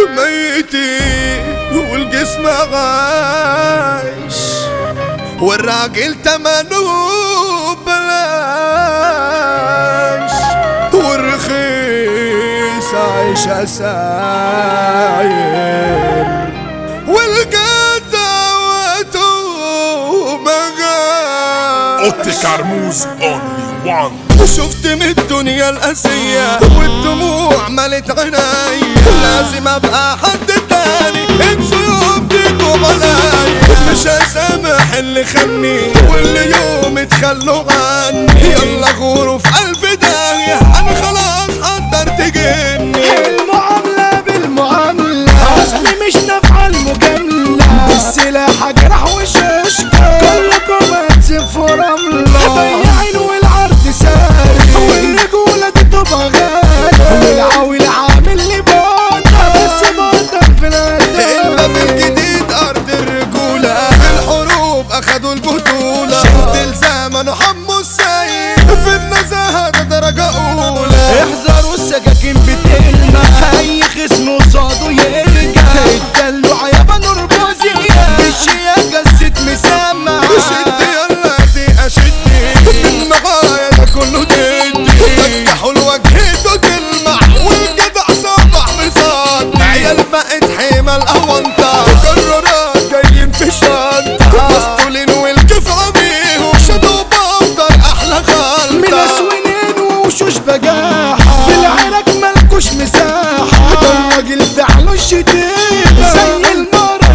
ميتين والجسم عايش والراجل تمنه بلاش والرخيص عايشة ساير والجدع وقته مغاش اوتي كرموز اونلي وان شفت من الدنيا القاسية والدموع ملت عيني لازم ابقى حد تاني انسوا يوم تيجوا علي مش هسامح اللي خاني واللي يوم اتخلوا عني يلا غوروا في قلب داهية انا خلاص حضرت جني المعاملة بالمعاملة أصلي مش نافعة المجاملة السلاح جرح وشاشكة كلكم هتسفوا رملة بياعين والعرض ساري والرجولة دي تبقى غالية والعاوي عامل لي بطة بس بطة في الباب الأداء الجديد ارض الرجولة في الحروب اخدوا البطولة شد الزمن وحموا السيد في النزاهة ده درجة اولى احذروا السكاكين بتلمع اي خصم قصاده يرجع الدلوع يابا نربوزي بالشياكة الست مسمع شد يلا دي اشدي معايا ده كله ددي فتحوا الوجهته تلمع والجدع صبح مصاد عيال بقت حمى الاونطة قرارات جايين في شنطة مسطولين والكيف عميهم شدوا بوتر احلى خلطة من اسوانين ووشوش بجاحة في العراق ملكوش مساحة ده الراجل فعله الشتيمة زي المرة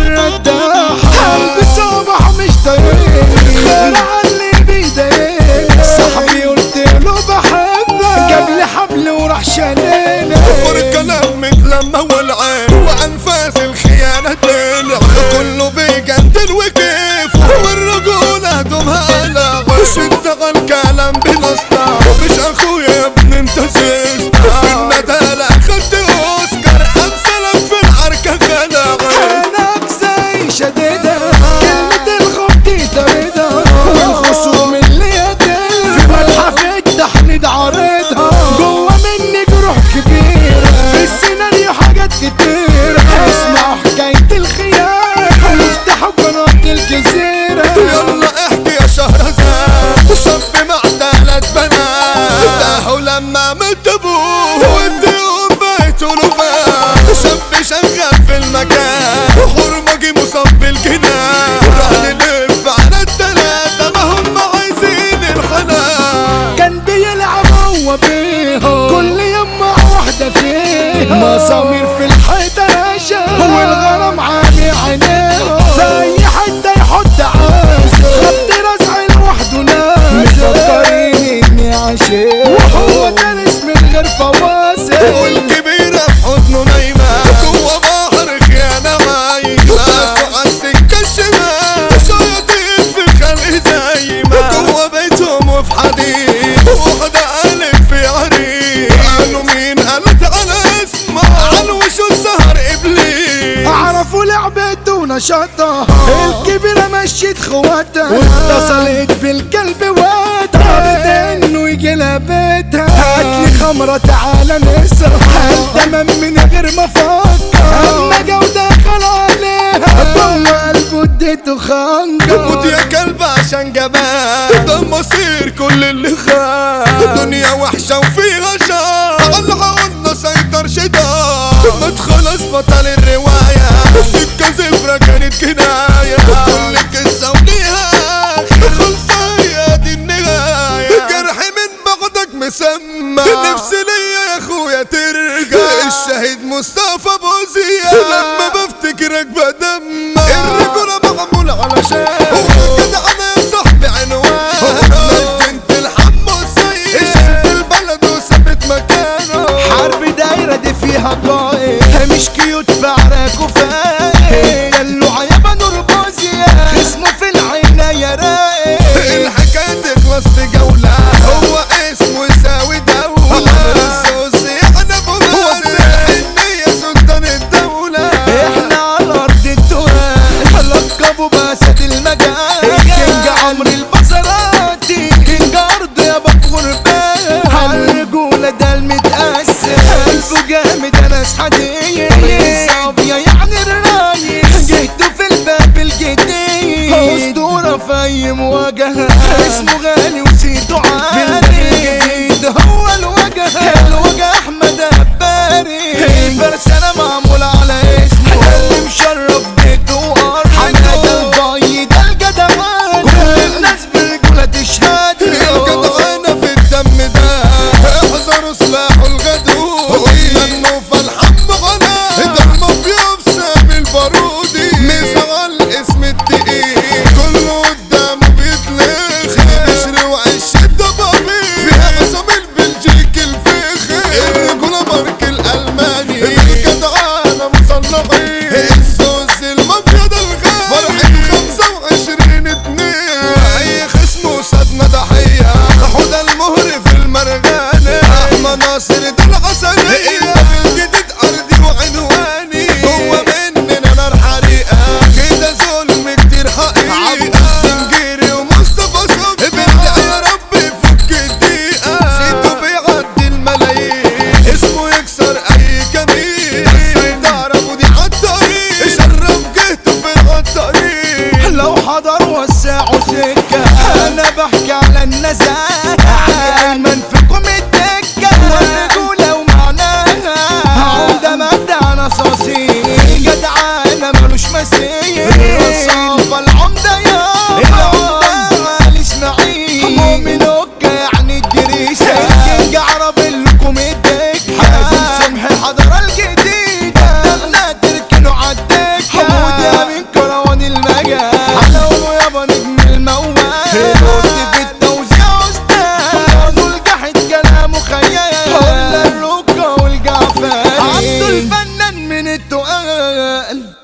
الرداحة قلبي صبح مش طايقني خير اللي بيضايقني صاحبي قلت له بحبك جاب لي حبل وراح شالينا كفر الكلام متلمى والعين وانفاس الخيانة تلع كله بيجندل وكيف والرجولة هدومها قلق شد على الكلام بنصنع مش اخويا يا ابن انت زيست في الندالة خدت اوسكار امثلك في العركة خلع عينك زي شديدة كلمة الخوف دي طاردة والخصوم اللي يدل في متحف التحميد عارضها جوا مني جروح كبيرة في السيناريو حاجات كتير اسمعوا حكاية الخيانة وافتحوا قناة الجزيرة يلا احكي يا شهرزاد شاب مع تلات بنات تاهوا لما مت ابوه والديون بقيتوا نفاق شاب شغال في المكان حرمجي مصاب بالجنان راح نلف على التلاتة ما هم عايزين الحنان كان بيلعب هو بيها كل يوم مع واحدة فيها مسامير في الحيطة راشا والغرام عامي عينيها في أي حتة يحط عاشا خط رزع لوحده ناس مفكرين إني عاشق وهو دارس من غير فواصل والكبيرة في حضنه نايمة جوا بحر خيانة عايمة ناسه عالسكة الشمال شياطين في الخلق زايمة جوا بيتهم وفي حديد واحدة قالت في عريق قالوا مين قالت على اسمه عن وشه السهر ابليس عرفوا لعبته ونشاطها الكبيرة مشيت خواتها واتصلت بالكلب واتها انه يجي لها بيتها هاتلي خمرة تعالى نسرح التمام من غير ما افكر اما جودة دخل عليها جوه قلبه اديته خنجر موت يا كلب عشان جبان ده مصير كل اللي خان دنيا وحشة وفيها شر على عقولنا سيطر شيطان ما تخلص بطل الرواية سكة زفرة كانت كناية كل قصة وليها آخر خلصة هي دي النهاية جرحي من بعدك مسمى نفسي ليا يا اخويا ترجع الشهيد مصطفى بوزية لما بفتكرك بدمع الرجولة معمولة علشان كده انا يا صاحبي عنوان مجنت الحم والسيد شلت البلد وثبت مكانه حرب دايرة دي فيها قائد مش كيوت في عراك وفايق دلوع يابا نربوزيا اسمه في العين يا رايق الحكاية تخلص في جولة هو اسمه يساوي دولة السوسي انا ابو مازن الحنية سلطان الدولة احنا على ارض التراب لقبوا باسد المجال كينج عمرو البصراتي كينج ارض يا بفخر بيه الرجولة ده المتأثر قلبه جامد انس حديد اي مواجهة اسمه غالي وسيده عالي ده هو الوجه الوجه احمد هباري الفرسانة معمولة على اسمه اللي مشرف بيته وارضه حمادة الباي ده الجدعان كل الناس برجولة تشهد له الجدعانة في الدم ده احذروا سلاحه الغدود منه فالحب غلا دمه بيفسم البارودي مثال اسم التقيل كله قدامه بيتلخ بشر وعش الضبابي فيها عصام البلجيك الفخر الرجولة مارك الألماني الجدعانة مصنعين السوس المافيا ده الغالي فرحة خمسة وعشرين اتنين أي خصم وصدنا ضحية حوده المهر في المرغانة أحمد ناصر ده العسلية الجديد أرضي وعنواني هو مننا نار حريقة كده ظلم كتير حقيقة عبد السنجيري ومصطفى صبحي بدعي يا رب يفك الدقيقة سيته بيعدي الملايين اسمه يكسر أي كمين بس تعرفوا دي عالطريق شرف جهته في العالطريق لو حضر وسعوا سكة أنا بحكي على النزاهة دايما فيكم الدكة والرجولة ومعناها عودة مبدأ نصاصي جدعانة ملوش مثيل الرصافة العمدة يا العمدة علي اسماعيل مؤمن اوكا يعني الدريسة الكينج عرب لكم الدكة حازم سمحي الحضارة الجديدة احنا تركنوا عالدكة حمود من كروان المجال حلوه يابا نجم الموال قلت في التوزيع استاذ والجحد كلامه خيال قلنا الركة والجعفاني عبد الفنان من التقال